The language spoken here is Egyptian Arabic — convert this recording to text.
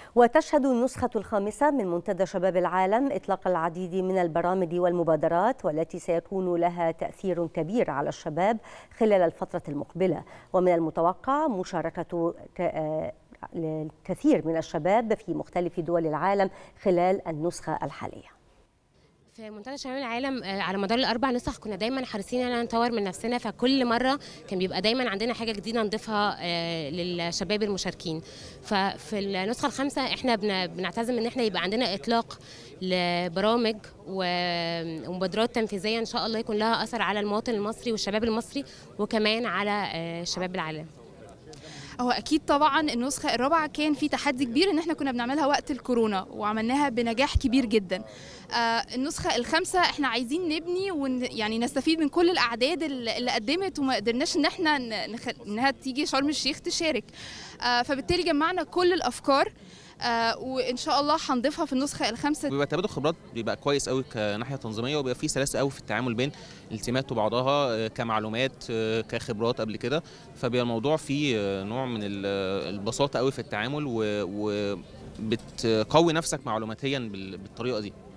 وتشهد النسخة الخامسة من منتدى شباب العالم إطلاق العديد من البرامج والمبادرات والتي سيكون لها تأثير كبير على الشباب خلال الفترة المقبلة ومن المتوقع مشاركة الكثير من الشباب في مختلف دول العالم خلال النسخة الحالية في منتدى شباب العالم على مدار الاربع نسخ كنا دايما حريصين ان نطور من نفسنا فكل مره كان بيبقى دايما عندنا حاجه جديده نضيفها للشباب المشاركين ففي النسخه الخامسه احنا بنعتزم ان احنا يبقى عندنا اطلاق لبرامج ومبادرات تنفيذيه ان شاء الله يكون لها اثر على المواطن المصري والشباب المصري وكمان على شباب العالم هو اكيد طبعا النسخه الرابعه كان في تحدي كبير ان احنا كنا بنعملها وقت الكورونا وعملناها بنجاح كبير جدا آه النسخه الخامسه احنا عايزين نبني ون يعني نستفيد من كل الاعداد اللي قدمت وما قدرناش ان احنا نخ... انها تيجي شرم الشيخ تشارك آه فبالتالي جمعنا كل الافكار آه وان شاء الله هنضيفها في النسخه الخامسه بيبقى تبادل خبرات بيبقى كويس قوي كناحيه تنظيميه وبيبقى في سلاسه قوي في التعامل بين التيمات وبعضها كمعلومات كخبرات قبل كده فبيبقى الموضوع فيه نوع من البساطه قوي في التعامل و بتقوي نفسك معلوماتيا بالطريقه دي